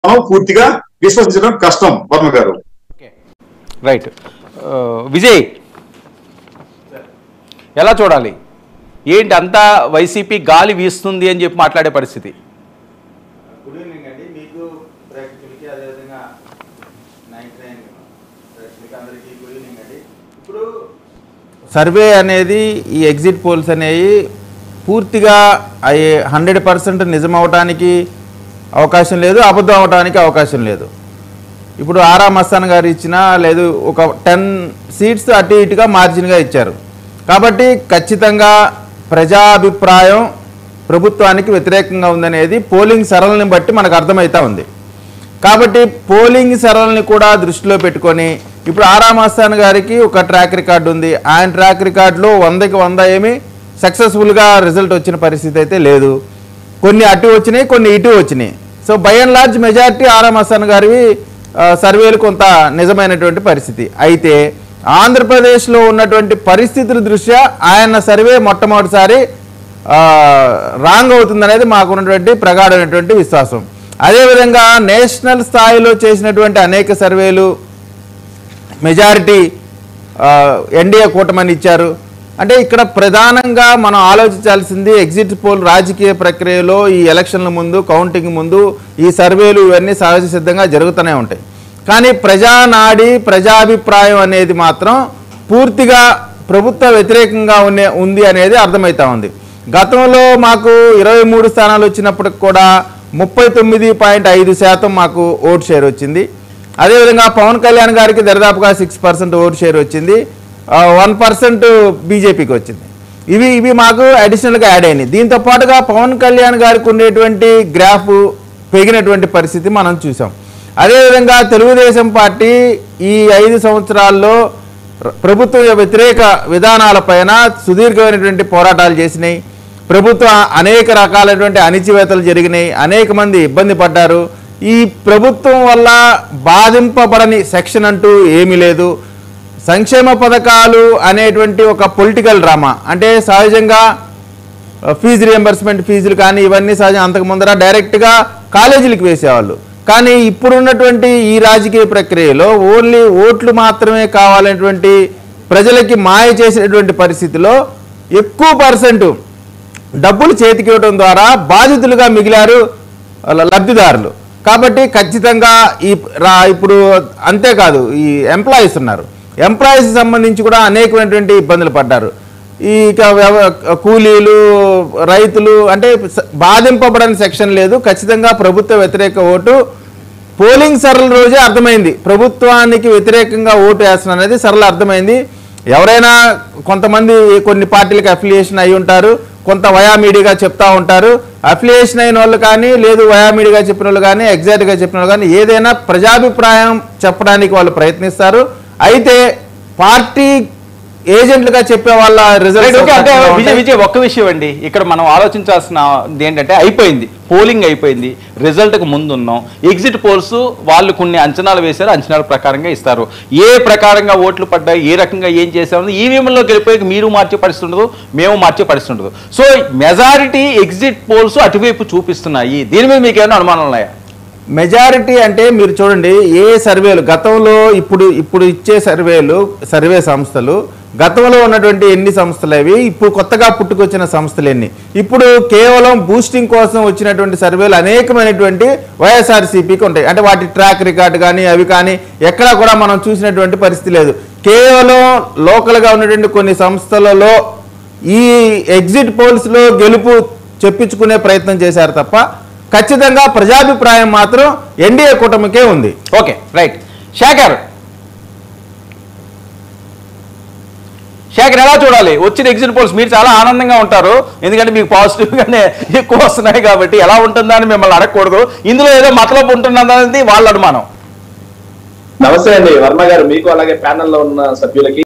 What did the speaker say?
మనం పూర్తిగా విశ్వసించడం కష్టం వర్మ గారు రైట్ ఆ, విజయ్ ఎలా చూడాలి ఏంటి అంతా వైసీపీ గాలి వీస్తుంది అని చెప్పి మాట్లాడే పరిస్థితి గుడ్ ఈవినింగ్ అండి మీకు ప్రేక్షకులకి అదేవిధంగా నైట్ నైన్ ప్రేక్షకులకి అందరికీ గుడ్ ఈవినింగ్ అండి ఇప్పుడు సర్వే అనేది ఈ ఎగ్జిట్ పోల్స్ అనేవి పూర్తిగా అవి హండ్రెడ్ పర్సెంట్ నిజం అవడానికి అవకాశం లేదు అబద్ధం అవడానికి అవకాశం లేదు ఇప్పుడు ఆరా మస్తాన్ గారు ఇచ్చిన లేదు ఒక టెన్ సీట్స్ అటు ఇటుగా మార్జిన్గా ఇచ్చారు కాబట్టి ఖచ్చితంగా ప్రజాభిప్రాయం ప్రభుత్వానికి వ్యతిరేకంగా ఉందనేది పోలింగ్ సరళని బట్టి మనకు అర్థమవుతా ఉంది కాబట్టి పోలింగ్ సరళని కూడా దృష్టిలో పెట్టుకొని ఇప్పుడు ఆరా మస్తాన్ గారికి ఒక ట్రాక్ రికార్డు ఉంది ఆయన ట్రాక్ రికార్డులో వందకి వంద ఏమి సక్సెస్ఫుల్గా రిజల్ట్ వచ్చిన పరిస్థితి అయితే లేదు కొన్ని అటు వచ్చినాయి కొన్ని ఇటు వచ్చినాయి so by and large majority RM Hasan గారివి ఆ, సర్వేలు కొంత నిజమైనటువంటి పరిస్థితి అయితే ఆంధ్రప్రదేశ్లో ఉన్నటువంటి పరిస్థితుల దృష్ట్యా ఆయన సర్వే మొట్టమొదటిసారి ఆ, రాంగ్ అవుతుందనేది మాకు ఉన్నటువంటి ప్రగాఢమైనటువంటి విశ్వాసం అదేవిధంగా నేషనల్ స్థాయిలో చేసినటువంటి అనేక సర్వేలు మెజారిటీ ఎన్డీఏ కూటమని ఇచ్చారు అంటే ఇక్కడ ప్రధానంగా మనం ఆలోచించాల్సింది ఎగ్జిట్ పోల్ రాజకీయ ప్రక్రియలో ఈ ఎలక్షన్ల ముందు కౌంటింగ్ ముందు ఈ సర్వేలు ఇవన్నీ సహజ సిద్ధంగా జరుగుతూనే ఉంటాయి కానీ ప్రజానాడి ప్రజాభిప్రాయం అనేది మాత్రం పూర్తిగా ప్రభుత్వ వ్యతిరేకంగా ఉన్నే ఉంది అనేది అర్థమవుతా ఉంది గతంలో మాకు ఇరవై మూడు స్థానాలు వచ్చినప్పటికి కూడా ముప్పై తొమ్మిది పాయింట్ ఐదు శాతం మాకు ఓట్ షేర్ వచ్చింది అదేవిధంగా పవన్ కళ్యాణ్ గారికి దరిదాపుగా సిక్స్ పర్సెంట్ ఓట్ షేర్ వచ్చింది వన్ పర్సెంట్ బీజేపీకి వచ్చింది ఇవి ఇవి మాకు అడిషనల్గా యాడ్ అయినాయి దీంతో పాటుగా పవన్ కళ్యాణ్ గారికి ఉండేటువంటి గ్రాఫ్ పెరిగినటువంటి పరిస్థితి మనం చూసాం అదేవిధంగా తెలుగుదేశం పార్టీ ఈ ఐదు సంవత్సరాల్లో ర- ప్రభుత్వ వ్యతిరేక విధానాలపైన సుదీర్ఘమైనటువంటి పోరాటాలు చేసినాయి ప్రభుత్వం అనేక రకాలైనటువంటి అణిచివేతలు జరిగినాయి అనేక మంది ఇబ్బంది పడ్డారు ఈ ప్రభుత్వం వల్ల బాధింపబడని సెక్షన్ అంటూ ఏమీ లేదు సంక్షేమ పథకాలు అనేటువంటి ఒక పొలిటికల్ డ్రామా అంటే సహజంగా ఫీజు రియంబర్స్మెంట్ ఫీజులు కానీ ఇవన్నీ సహజం అంతకు ముందర డైరెక్ట్గా కాలేజీలకు వేసేవాళ్ళు కానీ ఇప్పుడున్నటువంటి ఈ రాజకీయ ప్రక్రియలో ఓన్లీ ఓట్లు మాత్రమే కావాలనేటువంటి ప్రజలకి మాయ చేసేటువంటి పరిస్థితిలో ఎక్కువ పర్సెంట్ డబ్బులు చేతికి ఇవ్వడం ద్వారా బాధితులుగా మిగిలారు ల- లబ్ధిదారులు కాబట్టి ఖచ్చితంగా ఈ రా ఇప్పుడు అంతేకాదు ఈ ఎంప్లాయీస్ ఉన్నారు ఎంప్లాయీస్ సంబంధించి కూడా అనేకమైనటువంటి ఇబ్బందులు పడ్డారు ఈ ఇక వ్యవ- కూలీలు రైతులు అంటే స- బాధింపబడని సెక్షన్ లేదు ఖచ్చితంగా ప్రభుత్వ వ్యతిరేక ఓటు పోలింగ్ సరళ రోజే అర్థమైంది ప్రభుత్వానికి వ్యతిరేకంగా ఓటు వేస్తున్నారు అనేది సరళ అర్థమైంది ఎవరైనా కొంతమంది కొన్ని పార్టీలకు అఫిలియేషన్ అయి ఉంటారు కొంత వయామీడిగా చెప్తా ఉంటారు అఫిలియేషన్ అయిన వాళ్ళు కానీ లేదు వయామీడిగా చెప్పిన వాళ్ళు కానీ ఎగ్జాక్ట్గా చెప్పిన వాళ్ళు కానీ ఏదైనా ప్రజాభిప్రాయం చెప్పడానికి వాళ్ళు ప్రయత్నిస్తారు అయితే పార్టీ ఏజెంట్లుగా చెప్పే వాళ్ళ రైట్ రిజల్ట్ ఓకే అంటే విజయ్ విజయ్ ఒక్క విషయం అండి ఇక్కడ మనం ఆలోచించాల్సిన ఏంటంటే అయిపోయింది పోలింగ్ అయిపోయింది రిజల్ట్కి ముందు ఉన్నాం ఎగ్జిట్ పోల్స్ వాళ్ళు కొన్ని అంచనాలు వేశారు అంచనాల ప్రకారంగా ఇస్తారు ఏ ప్రకారంగా ఓట్లు పడ్డాయి ఏ రకంగా ఏం చేశారు ఈవీఎంలో గెలిపోయి మీరు మార్చే పరిస్థితి ఉండదు మేము మార్చే పరిస్థితి ఉండదు సో మెజారిటీ ఎగ్జిట్ పోల్స్ అటువైపు చూపిస్తున్నాయి దీని మీద మీకు ఏమైనా అనుమానాలు ఉన్నాయా మెజారిటీ అంటే మీరు చూడండి ఏ సర్వేలు గతంలో ఇప్పుడు ఇప్పుడు ఇచ్చే సర్వేలు సర్వే సంస్థలు గతంలో ఉన్నటువంటి ఎన్ని సంస్థలు అవి ఇప్పుడు కొత్తగా పుట్టుకొచ్చిన సంస్థలు ఎన్ని ఇప్పుడు కేవలం బూస్టింగ్ కోసం వచ్చినటువంటి సర్వేలు అనేకమైనటువంటి వైఎస్ఆర్సీపీకి ఉంటాయి అంటే వాటి ట్రాక్ రికార్డ్ కానీ అవి కానీ ఎక్కడా కూడా మనం చూసినటువంటి పరిస్థితి లేదు కేవలం లోకల్గా ఉన్నటువంటి కొన్ని సంస్థలలో ఈ ఎగ్జిట్ పోల్స్లో గెలుపు చెప్పించుకునే ప్రయత్నం చేశారు తప్ప ఖచ్చితంగా ప్రజాభిప్రాయం మాత్రం ఎన్డీఏ కూటమికే ఉంది ఓకే రైట్ శేఖర్ శేఖర్ ఎలా చూడాలి వచ్చిన ఎగ్జిట్ పోల్స్ మీరు చాలా ఆనందంగా ఉంటారు ఎందుకంటే మీకు పాజిటివ్ గానే ఎక్కువ వస్తున్నాయి కాబట్టి ఎలా ఉంటుందా అని మిమ్మల్ని అడగకూడదు ఇందులో ఏదో మతలబు ఉంటున్నది వాళ్ళ అనుమానం నమస్తే అండి వర్మ గారు మీకు అలాగే ప్యానెల్లో ఉన్న సభ్యులకి